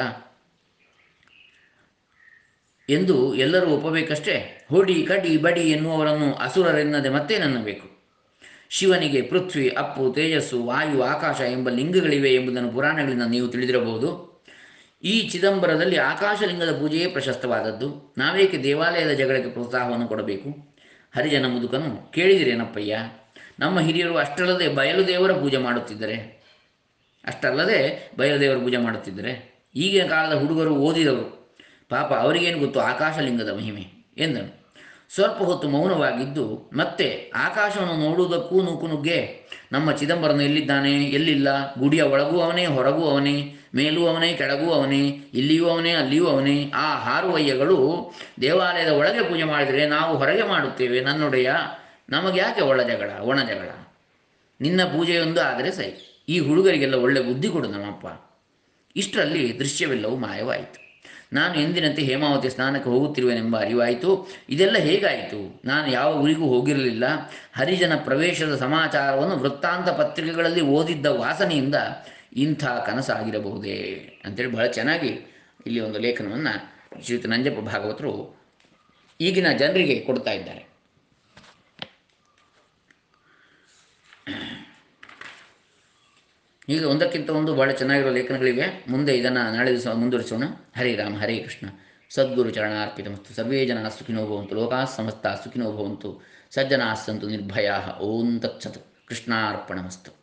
ಎಂದು ಎಲ್ಲರೂ ಒಪ್ಪಬೇಕಷ್ಟೇ ಹೊಡಿ ಕಡಿ ಬಡಿ ಎನ್ನುವವರನ್ನು ಅಸುರರೆನ್ನದೆ ಮತ್ತೆ ನನ್ನಬೇಕು ಶಿವನಿಗೆ ಪೃಥ್ವಿ ಅಪ್ಪು ತೇಜಸ್ಸು ವಾಯು ಆಕಾಶ ಎಂಬ ಲಿಂಗಗಳಿವೆ ಎಂಬುದನ್ನು ಪುರಾಣಗಳಿಂದ ನೀವು ತಿಳಿದಿರಬಹುದು ಈ ಚಿದಂಬರದಲ್ಲಿ ಆಕಾಶಲಿಂಗದ ಪೂಜೆಯೇ ಪ್ರಶಸ್ತವಾದದ್ದು ನಾವೇಕೆ ದೇವಾಲಯದ ಜಗಳಕ್ಕೆ ಪ್ರೋತ್ಸಾಹವನ್ನು ಕೊಡಬೇಕು ಹರಿಜನ ಮುದುಕನು ಕೇಳಿದಿರೇನಪ್ಪಯ್ಯ ನಮ್ಮ ಹಿರಿಯರು ಅಷ್ಟಲ್ಲದೆ ಬಯಲುದೇವರ ಪೂಜೆ ಮಾಡುತ್ತಿದ್ದರೆ ಅಷ್ಟಲ್ಲದೆ ಬಯಲುದೇವರ ಪೂಜೆ ಮಾಡುತ್ತಿದ್ದರೆ ಈಗಿನ ಕಾಲದ ಹುಡುಗರು ಓದಿದವರು ಪಾಪ ಅವರಿಗೇನು ಗೊತ್ತು ಆಕಾಶಲಿಂಗದ ಮಹಿಮೆ ಎಂದನು ಸ್ವಲ್ಪ ಹೊತ್ತು ಮೌನವಾಗಿದ್ದು ಮತ್ತೆ ಆಕಾಶವನ್ನು ನೋಡುವುದಕ್ಕೂ ನೂಕು ನುಗ್ಗೆ ನಮ್ಮ ಚಿದಂಬರನು ಎಲ್ಲಿದ್ದಾನೆ ಎಲ್ಲಿಲ್ಲ ಗುಡಿಯ ಒಳಗೂ ಅವನೇ ಹೊರಗೂ ಅವನೇ ಮೇಲೂ ಅವನೇ ಕೆಳಗೂ ಅವನೇ ಇಲ್ಲಿಯೂ ಅವನೇ ಅಲ್ಲಿಯೂ ಅವನೇ ಆ ಹಾರುವಯ್ಯಗಳು ದೇವಾಲಯದ ಒಳಗೆ ಪೂಜೆ ಮಾಡಿದರೆ ನಾವು ಹೊರಗೆ ಮಾಡುತ್ತೇವೆ ನನ್ನೊಡೆಯ ನಮಗೆ ಯಾಕೆ ಒಳ ಜಗಳ ಒಣ ಜಗಳ ನಿನ್ನ ಪೂಜೆಯೊಂದು ಆದರೆ ಸರಿ ಈ ಹುಡುಗರಿಗೆಲ್ಲ ಒಳ್ಳೆ ಬುದ್ಧಿ ಕೊಡು ನಮ್ಮಪ್ಪ ಇಷ್ಟರಲ್ಲಿ ದೃಶ್ಯವೆಲ್ಲವೂ ಮಾಯವಾಯಿತು ನಾನು ಎಂದಿನಂತೆ ಹೇಮಾವತಿ ಸ್ನಾನಕ್ಕೆ ಹೋಗುತ್ತಿರುವೆನೆಂಬ ಅರಿವಾಯಿತು ಇದೆಲ್ಲ ಹೇಗಾಯಿತು ನಾನು ಯಾವ ಊರಿಗೂ ಹೋಗಿರಲಿಲ್ಲ ಹರಿಜನ ಪ್ರವೇಶದ ಸಮಾಚಾರವನ್ನು ವೃತ್ತಾಂತ ಪತ್ರಿಕೆಗಳಲ್ಲಿ ಓದಿದ್ದ ವಾಸನೆಯಿಂದ ಇಂಥ ಕನಸಾಗಿರಬಹುದೇ ಅಂತೇಳಿ ಬಹಳ ಚೆನ್ನಾಗಿ ಇಲ್ಲಿ ಒಂದು ಲೇಖನವನ್ನು ಶ್ರೀಯುತ ನಂಜಪ್ಪ ಭಾಗವತರು ಈಗಿನ ಜನರಿಗೆ ಕೊಡ್ತಾ ಇದ್ದಾರೆ ಈಗ ಒಂದಕ್ಕಿಂತ ಒಂದು ಬಹಳ ಚೆನ್ನಾಗಿರೋ ಲೇಖನಗಳಿವೆ ಮುಂದೆ ಇದನ್ನು ನಾಳೆ ದಿವಸ ಮುಂದುವರಿಸೋಣ ಹರೇ ರಾಮ ಹರೇ ಕೃಷ್ಣ ಸದ್ಗುರು ಚರಣಾರ್ಪಿತ ಮತ್ತು ಸರ್ವೇ ಜನ ಸುಖಿನೋ ಭವಂತು ಲೋಕಾ ಸಮಸ್ತ ಸುಖಿನೋ ಭವಂತು ಸಜ್ಜನಾ ಸಂತು ನಿರ್ಭಯಾ ಓಂ ತತ್ಸತ್ ಕೃಷ್ಣಾರ್ಪಣಮಸ್ತು